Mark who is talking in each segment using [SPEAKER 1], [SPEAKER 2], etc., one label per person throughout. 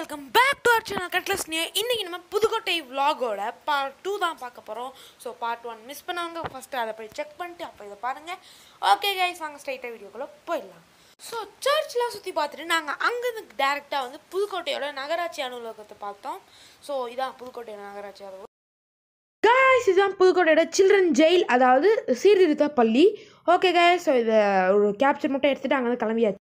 [SPEAKER 1] welcome back to our channel கட்லஸ் new இன்றைக்கி நம்ம புதுக்கோட்டை vlogோட பார்ட் டூ தான் பார்க்க போகிறோம் ஸோ பார்ட் ஒன் மிஸ் பண்ணவங்க ஃபஸ்ட்டு அதை போய் செக் பண்ணிட்டு அப்போ இதை பாருங்கள் ஓகே கைஸ் வாங்க ஸ்ட்ரைட்டாக வீடியோக்குள்ளே போயிடலாம் ஸோ சர்ச்லாம் சுற்றி பார்த்துட்டு நாங்கள் அங்கேருந்து டேரெக்டாக வந்து புதுக்கோட்டையோட நகராட்சி அலுவலகத்தை பார்த்தோம் ஸோ இதான் புதுக்கோட்டை நகராட்சி அலுவலகம் காய்ஸ் இதுதான் புதுக்கோட்டையோட சில்ட்ரன் ஜெயில் அதாவது சீர்திருத்த பள்ளி ஓகே காய்ஸ் ஸோ இதை ஒரு கேப்சர் மட்டும் எடுத்துகிட்டு அங்கே வந்து கிளம்பியாச்சு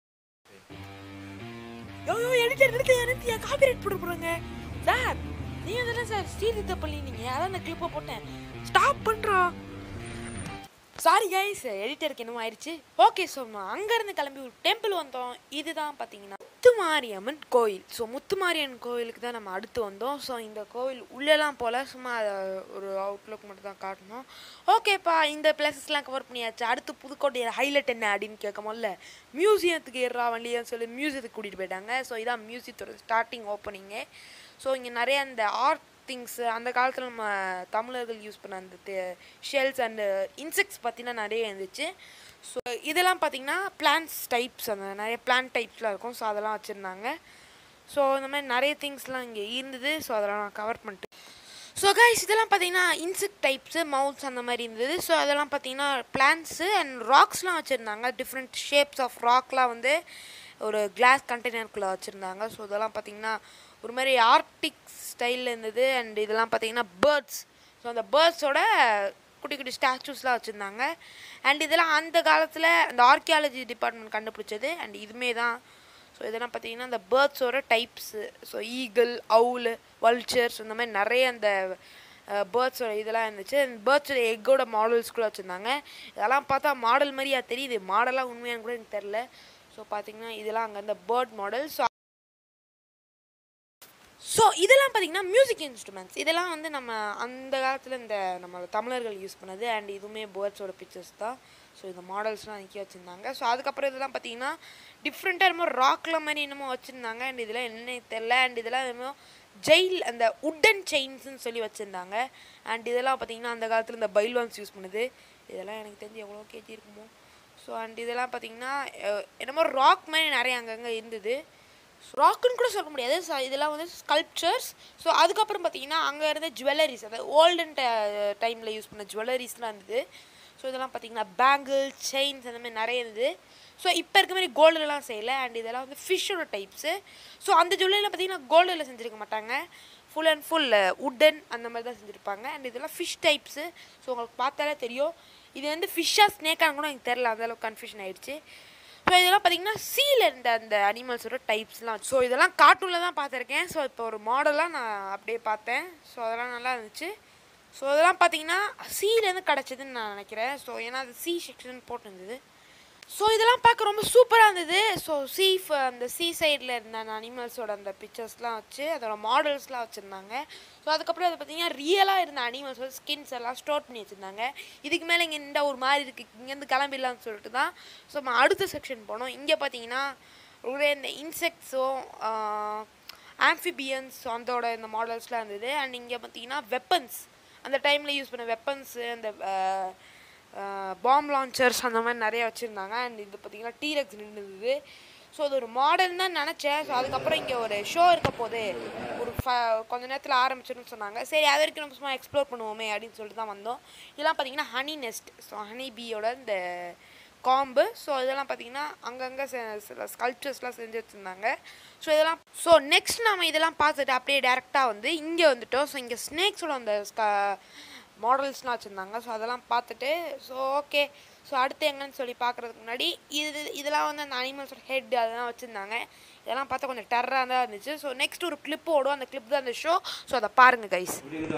[SPEAKER 1] யோ யோ எடிட்டர் நிறுத்தி நிறுத்தி காப்பிரைட் போட போறாங்க சார் நீங்க தானே சார் ஸ்ரீதித்த பள்ளி நீங்க அதான் அந்த கிளிப்பை போட்டேன் ஸ்டாப் பண்றா சாரி கைஸ் எடிட்டருக்கு என்னமோ ஆயிடுச்சு ஓகே ஸோ அங்கேருந்து கிளம்பி ஒரு டெம்பிள் வந்தோம் இதுதான் பார்த்தீங்கன்னா முத்துமாரியம்மன் கோயில் ஸோ முத்துமாரியம்மன் கோயிலுக்கு தான் நம்ம அடுத்து வந்தோம் ஸோ இந்த கோவில் உள்ளெல்லாம் போல் சும்மா அதை ஒரு அவுட்லுக் மட்டும் தான் காட்டணும் ஓகேப்பா இந்த பிளேசஸ்லாம் கவர் பண்ணியாச்சு அடுத்து புதுக்கோட்டையில் ஹைலைட் என்ன அப்படின்னு கேட்கும் போல மியூசியத்துக்கு ஏறா வண்டியன்னு சொல்லி மியூசியத்துக்கு கூட்டிகிட்டு போயிட்டாங்க ஸோ இதான் மியூசியத்தோட ஸ்டார்டிங் ஓப்பனிங்கு ஸோ இங்கே நிறைய அந்த ஆர்ட் திங்ஸு அந்த காலத்தில் நம்ம தமிழர்கள் யூஸ் பண்ண அந்த ஷெல்ஸ் அண்டு இன்செக்ட்ஸ் பற்றினா நிறைய இருந்துச்சு ஸோ இதெல்லாம் பார்த்திங்கன்னா பிளான்ஸ் டைப்ஸ் அந்த நிறைய பிளான்ட் டைப்ஸ்லாம் இருக்கும் ஸோ அதெல்லாம் வச்சுருந்தாங்க ஸோ இந்த மாதிரி நிறைய திங்ஸ்லாம் இங்கே இருந்தது ஸோ அதெல்லாம் நான் கவர் பண்ணிட்டு ஸோ கைஸ் இதெல்லாம் பார்த்தீங்கன்னா இன்செக்ட் டைப்ஸு மவுல்ஸ் அந்த மாதிரி இருந்தது ஸோ அதெல்லாம் பார்த்தீங்கன்னா பிளான்ட்ஸு அண்ட் ராக்ஸ்லாம் வச்சுருந்தாங்க டிஃப்ரெண்ட் ஷேப்ஸ் ஆஃப் ராக்லாம் வந்து ஒரு கிளாஸ் கண்டெய்னருக்குள்ளே வச்சுருந்தாங்க ஸோ இதெல்லாம் பார்த்தீங்கன்னா ஒரு மாதிரி ஆர்டிக் ஸ்டைலில் இருந்தது அண்ட் இதெல்லாம் பார்த்தீங்கன்னா பேர்ட்ஸ் ஸோ அந்த பேர்ட்ஸோட குட்டி குட்டி ஸ்டாச்சூஸ்லாம் வச்சுருந்தாங்க அண்ட் இதெல்லாம் அந்த காலத்தில் அந்த ஆர்கியாலஜி டிபார்ட்மெண்ட் கண்டுபிடிச்சது அண்ட் இதுமே தான் ஸோ இதெல்லாம் பார்த்தீங்கன்னா அந்த பேர்ட்ஸோட types so eagle owl vultures இந்த மாதிரி நிறைய அந்த பேர்ட்ஸோட இதெல்லாம் இருந்துச்சு அந்த பேர்ட்ஸோட எக்கோட மாடல்ஸ் கூட வச்சுருந்தாங்க இதெல்லாம் பார்த்தா மாடல் மாதிரியா தெரியுது மாடலாக உண்மையானு கூட எனக்கு தெரில ஸோ பார்த்தீங்கன்னா இதெல்லாம் அங்கே அந்த பேர்ட் மாடல் ஸோ ஸோ இதெல்லாம் பார்த்தீங்கன்னா மியூசிக் இன்ஸ்ட்ருமெண்ட்ஸ் இதெல்லாம் வந்து நம்ம அந்த காலத்தில் இந்த நம்ம தமிழர்கள் யூஸ் பண்ணது அண்ட் இதுவுமே பேர்ட்ஸோட பிக்சர்ஸ் தான் ஸோ இந்த மாடல்ஸ்லாம் நிற்க வச்சுருந்தாங்க ஸோ அதுக்கப்புறம் இதெல்லாம் பார்த்தீங்கன்னா டிஃப்ரெண்ட்டாக என்னமோ ராக்கில் மாதிரி என்னமோ வச்சுருந்தாங்க அண்ட் இதெல்லாம் என்னன்னே தெரில அண்ட் இதெல்லாம் என்னமோ ஜெயில் அந்த உட்டன் செயின்ஸ்னு சொல்லி வச்சுருந்தாங்க அண்ட் இதெல்லாம் பார்த்தீங்கன்னா அந்த காலத்தில் இந்த பைல்வான்ஸ் யூஸ் பண்ணுது இதெல்லாம் எனக்கு தெரிஞ்சு எவ்வளோ கேஜி இருக்குமோ ஸோ அண்ட் இதெல்லாம் பார்த்தீங்கன்னா என்னமோ ராக் மாதிரி நிறைய அங்கங்கே இருந்தது ராக்குன்னு கூட சொல்ல முடியாது ஸோ இதெல்லாம் வந்து ஸ்கல்ப்சர்ஸ் ஸோ அதுக்கப்புறம் பார்த்தீங்கன்னா அங்கே இருந்த ஜுவல்லரிஸ் அதாவது ஓல்டன் டைமில் யூஸ் பண்ண ஜுவல்லரிஸ்லாம் இருந்தது ஸோ இதெல்லாம் பார்த்தீங்கன்னா பேங்கிள் செயின்ஸ் அந்த மாதிரி நிறைய இருந்தது ஸோ இப்போ இருக்க மாதிரி கோல்டுலாம் செய்யலை அண்ட் இதெல்லாம் வந்து ஃபிஷ்ஷோட டைப்ஸு ஸோ அந்த ஜுவல்லரியில் பார்த்தீங்கன்னா கோல்டில் செஞ்சுருக்க மாட்டாங்க ஃபுல் அண்ட் ஃபுல் உட்டன் அந்த மாதிரி தான் செஞ்சுருப்பாங்க அண்ட் இதெல்லாம் ஃபிஷ் டைப்ஸு ஸோ உங்களுக்கு பார்த்தாலே தெரியும் இது வந்து ஃபிஷ்ஷாக ஸ்னேக்கான்னு கூட எனக்கு தெரில அந்தளவுக்கு கன்ஃபியூஷன் ஆயிடுச்சு ஸோ இதெல்லாம் பார்த்தீங்கன்னா சீல இருந்த அந்த அனிமல்ஸோட டைப்ஸ்லாம் ஸோ இதெல்லாம் கார்ட்டூனில் தான் பார்த்துருக்கேன் ஸோ இப்போ ஒரு மாடலாக நான் அப்படியே பார்த்தேன் ஸோ அதெல்லாம் நல்லா இருந்துச்சு ஸோ இதெல்லாம் பார்த்தீங்கன்னா சீலேருந்து கிடச்சிதுன்னு நான் நினைக்கிறேன் ஸோ ஏன்னா அது சி செக்ஷன் போட்டிருந்தது ஸோ இதெல்லாம் பார்க்க ரொம்ப சூப்பராக இருந்தது ஸோ சீ அந்த சீ சைடில் இருந்த அந்த அனிமல்ஸோட அந்த பிக்சர்ஸ்லாம் வச்சு அதோட மாடல்ஸ்லாம் வச்சுருந்தாங்க ஸோ அதுக்கப்புறம் அதை பார்த்தீங்கன்னா ரியலாக இருந்த அனிமல்ஸோட ஸ்கின்ஸ் எல்லாம் ஸ்டோர் பண்ணி வச்சுருந்தாங்க இதுக்கு மேலே இங்கே நின்றா ஒரு மாதிரி இருக்குது இங்கேருந்து கிளம்பிடலாம்னு சொல்லிட்டு தான் ஸோ நம்ம அடுத்த செக்ஷன் போனோம் இங்கே பார்த்தீங்கன்னா ஒரே இந்த இன்செக்ட்ஸும் ஆம்ஃபிபியன்ஸ் அதோட இந்த மாடல்ஸ்லாம் இருந்தது அண்ட் இங்கே பார்த்தீங்கன்னா வெப்பன்ஸ் அந்த டைமில் யூஸ் பண்ண வெப்பன்ஸு அந்த பாம் லான்ச்சர்ஸ் அந்த மாதிரி நிறைய வச்சுருந்தாங்க அண்ட் இது பார்த்தீங்கன்னா டீரெக்ஸ் நின்றுது ஸோ அது ஒரு மாடல் தான் நினச்சேன் ஸோ அதுக்கப்புறம் இங்கே ஒரு ஷோ இருக்க போது ஒரு ஃப கொஞ்ச நேரத்தில் ஆரம்பிச்சிடும்னு சொன்னாங்க சரி அது வரைக்கும் நம்ம சும்மா எக்ஸ்ப்ளோர் பண்ணுவோமே அப்படின்னு சொல்லிட்டு தான் வந்தோம் இதெல்லாம் பார்த்தீங்கன்னா ஹனி நெஸ்ட் ஸோ ஹனி பீயோட இந்த காம்பு ஸோ இதெல்லாம் பார்த்தீங்கன்னா அங்கங்கே சில ஸ்கல்ப்சர்ஸ்லாம் செஞ்சு வச்சுருந்தாங்க ஸோ இதெல்லாம் ஸோ நெக்ஸ்ட் நம்ம இதெல்லாம் பார்த்துட்டு அப்படியே டேரெக்டாக வந்து இங்கே வந்துட்டோம் ஸோ இங்கே ஸ்னேக்ஸோட அந்த மாடல்ஸ்லாம் வச்சுருந்தாங்க ஸோ அதெல்லாம் பார்த்துட்டு ஸோ ஓகே ஸோ அடுத்து எங்கன்னு சொல்லி பார்க்குறதுக்கு முன்னாடி இது இதெல்லாம் வந்து அந்த அனிமல்ஸோட ஹெட் அதெல்லாம் வச்சுருந்தாங்க இதெல்லாம் பார்த்தா கொஞ்சம் டெரராக தான் இருந்துச்சு ஸோ நெக்ஸ்ட் ஒரு கிளிப் ஓடும் அந்த கிளிப் தான் அந்த ஷோ ஸோ அதை பாருங்கள் கைஸ்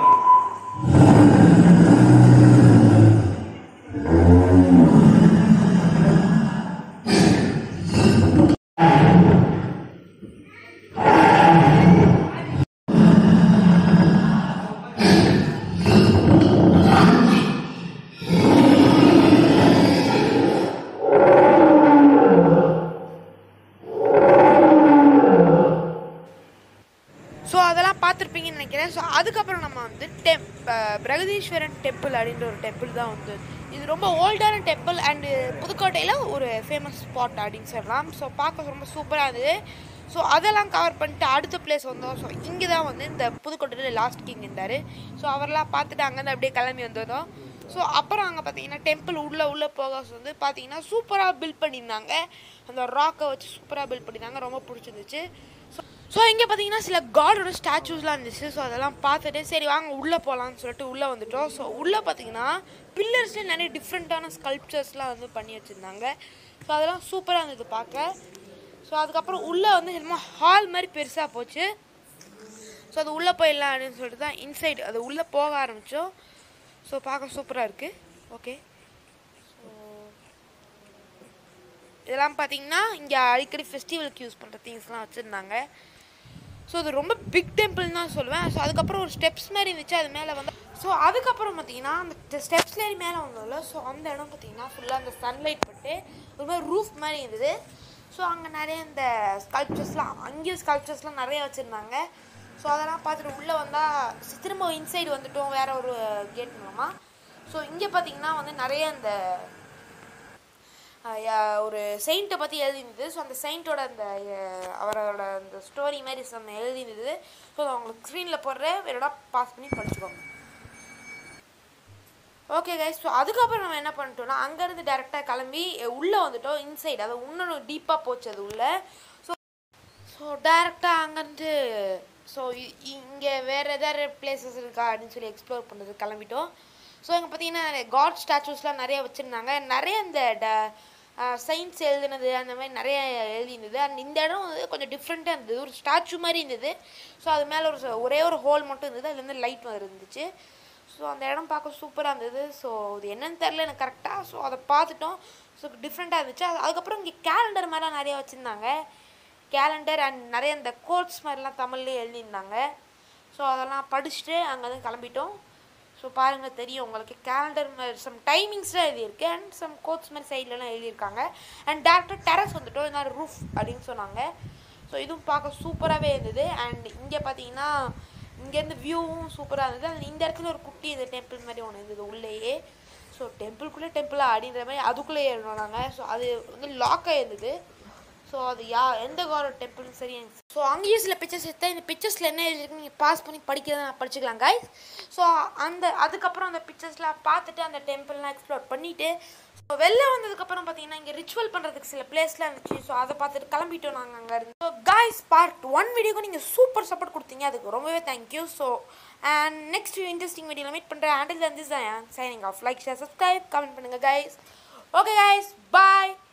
[SPEAKER 1] ஸோ அதெல்லாம் பார்த்துருப்பீங்கன்னு நினைக்கிறேன் ஸோ அதுக்கப்புறம் நம்ம வந்து டெம் பிரகதீஸ்வரன் டெம்பிள் அப்படின்ற ஒரு டெம்பிள் தான் வந்து இது ரொம்ப ஓல்டான டெம்பிள் அண்டு புதுக்கோட்டையில் ஒரு ஃபேமஸ் ஸ்பாட் அப்படின்னு சொல்லலாம் ஸோ பார்க்க ரொம்ப சூப்பராக இருந்தது ஸோ அதெல்லாம் கவர் பண்ணிட்டு அடுத்த பிளேஸ் வந்தோம் ஸோ இங்கே தான் வந்து இந்த புதுக்கோட்டையில் லாஸ்ட் கிங் இருந்தார் ஸோ அவரெல்லாம் பார்த்துட்டு அங்கேருந்து அப்படியே கிளம்பி வந்ததும் ஸோ அப்புறம் அங்கே பார்த்தீங்கன்னா டெம்பிள் உள்ளே உள்ளே போக வந்து பார்த்தீங்கன்னா சூப்பராக பில்ட் பண்ணியிருந்தாங்க அந்த ராக்கை வச்சு சூப்பராக பில்ட் பண்ணியிருந்தாங்க ரொம்ப பிடிச்சிருந்துச்சு ஸோ ஸோ இங்கே பார்த்தீங்கன்னா சில காடோட ஸ்டாச்சூஸ்லாம் இருந்துச்சு ஸோ அதெல்லாம் பார்த்துட்டு சரி வாங்க உள்ளே போகலான்னு சொல்லிட்டு உள்ளே வந்துட்டோம் ஸோ உள்ளே பார்த்தீங்கன்னா பில்லர்ஸ்லேயே நிறைய டிஃப்ரெண்ட்டான ஸ்கல்ப்சர்ஸ்லாம் வந்து பண்ணி வச்சுருந்தாங்க ஸோ அதெல்லாம் சூப்பராக இருந்தது பார்க்க ஸோ அதுக்கப்புறம் உள்ளே வந்து என்னமோ ஹால் மாதிரி பெருசாக போச்சு ஸோ அது உள்ளே போயிடலாம் அப்படின்னு சொல்லிட்டு தான் இன்சைட் அது உள்ளே போக ஆரம்பித்தோம் ஸோ பார்க்க சூப்பராக இருக்குது ஓகே ஸோ இதெல்லாம் பார்த்தீங்கன்னா இங்கே அடிக்கடி ஃபெஸ்டிவலுக்கு யூஸ் பண்ணுற திங்ஸ்லாம் வச்சுருந்தாங்க ஸோ அது ரொம்ப பிக் டெம்பிள்னு தான் சொல்லுவேன் ஸோ அதுக்கப்புறம் ஒரு ஸ்டெப்ஸ் மாதிரி இருந்துச்சு அது மேலே வந்து ஸோ அதுக்கப்புறம் பார்த்தீங்கன்னா அந்த ஸ்டெப்ஸ் ஏறி மேலே வந்தோம்ல ஸோ அந்த இடம் பார்த்தீங்கன்னா ஃபுல்லாக அந்த சன்லைட் பட்டு ஒரு மாதிரி ரூஃப் மாதிரி இருந்தது ஸோ அங்கே நிறைய இந்த ஸ்கல்ப்சர்ஸ்லாம் அங்கேயும் ஸ்கல்ப்சர்ஸ்லாம் நிறைய வச்சுருந்தாங்க ஸோ அதெல்லாம் பார்த்துட்டு உள்ளே வந்தால் திரும்ப இன்சைடு வந்துட்டோம் வேற ஒரு கேட் மூலமாக ஸோ இங்கே பார்த்தீங்கன்னா வந்து நிறைய இந்த ஆஹ் யா- ஒரு செயிண்ட்டை பற்றி எழுதியிருந்தது ஸோ அந்த செயிண்ட்டோட அந்த அஹ், அவரோட அந்த ஸ்டோரி மாதிரி சம் எழுதியிருந்தது ஸோ அவங்களுக்கு ஸ்க்ரீனில் போடுற வேறோட பாஸ் பண்ணி படிச்சுக்கோங்க ஓகே கைஸ் ஸோ அதுக்கப்புறம் நம்ம என்ன பண்ணிட்டோம்னா அங்கேருந்து டேரெக்டாக கிளம்பி உள்ளே வந்துட்டோம் இன்சைடு அது இன்னும் டீப்பாக போச்சு அது உள்ளே ஸோ ஸோ டேரெக்டாக அங்கேருந்து ஸோ இங்கே வேறு எதாவது பிளேசஸ் இருக்கா அப்படின்னு சொல்லி எக்ஸ்ப்ளோர் பண்ணுறது கிளம்பிட்டோம் ஸோ இங்கே பார்த்தீங்கன்னா காட் ஸ்டாச்சூஸ்லாம் நிறைய வச்சுருந்தாங்க நிறைய இந்த ட சயின்ஸ் எழுதுனது அந்த மாதிரி நிறைய எழுதியிருந்தது அண்ட் இந்த இடம் வந்து கொஞ்சம் டிஃப்ரெண்ட்டாக இருந்தது ஒரு ஸ்டாச்சு மாதிரி இருந்தது ஸோ அது மேலே ஒரு ச- ஒரே ஒரு ஹோல் மட்டும் இருந்தது அதுலேருந்து லைட் இருந்துச்சு ஸோ அந்த இடம் பார்க்க சூப்பராக இருந்தது ஸோ இது என்னன்னு தெரில எனக்கு கரெக்டாக ஸோ அதை பார்த்துட்டோம் ஸோ டிஃப்ரெண்ட்டாக இருந்துச்சு அது- அதுக்கப்புறம் இங்கே கேலண்டர் மாதிரிலாம் நிறைய வச்சுருந்தாங்க கேலண்டர் அண்ட் நிறைய இந்த கோட்ஸ் மாதிரிலாம் தமிழ்லேயே எழுதியிருந்தாங்க ஸோ அதெல்லாம் படிச்சுட்டு அங்கேருந்து கிளம்பிட்டோம் ஸோ பாருங்கள் தெரியும் உங்களுக்கு கேலண்டர் மாதிரி சம் டைமிங்ஸ்லாம் எழுதியிருக்கு அண்ட் சம் கோட்ஸ் மாதிரி சைட்லலாம் எழுதியிருக்காங்க அண்ட் டேரக்டர் டெரஸ் வந்துட்டோம் இதனால் ரூஃப் அப்படின்னு சொன்னாங்க ஸோ இதுவும் பார்க்க சூப்பராகவே இருந்தது அண்ட் இங்கே பார்த்தீங்கன்னா இங்கேருந்து வியூவும் சூப்பராக இருந்தது and இந்த இடத்துல ஒரு குட்டி இந்த டெம்பிள் மாதிரி ஒன்று இருந்தது உள்ளேயே ஸோ டெம்பிள்குள்ளே டெம்பிளா அப்படின்ற மாதிரி அதுக்குள்ளே ஏறினோம் நாங்கள் ஸோ அது வந்து லாக்காக இருந்தது ஸோ அது யா எந்த காரோட டெம்பிள்னு சரி ஸோ அங்கேயும் சில பிக்சர்ஸ் எடுத்தேன் இந்த பிக்சர்ஸில் என்ன எழுதிருக்கு நீங்கள் பாஸ் பண்ணி படிக்கிறத நான் படிச்சுக்கலாம் guys ஸோ அந்த அதுக்கப்புறம் அந்த பிக்சர்ஸ்லாம் பார்த்துட்டு அந்த டெம்பிள்லாம் எக்ஸ்ப்ளோர் பண்ணிவிட்டு ஸோ வெளில வந்ததுக்கப்புறம் பார்த்தீங்கன்னா இங்கே ரிச்சுவல் பண்ணுறதுக்கு சில பிளேஸ்லாம் இருந்துச்சு ஸோ அதை பார்த்துட்டு கிளம்பிட்டோம் நாங்கள் அங்கே இருந்து ஸோ காய்ஸ் பார்ட் ஒன் வீடியோக்கு நீங்கள் சூப்பர் சப்போர்ட் கொடுத்தீங்க அதுக்கு ரொம்பவே thank you so and next interesting வீடியோவில் மீட் பண்ணுறேன் until then this signing off like share subscribe comment பண்ணுங்கள் guys ஓகே guys பாய்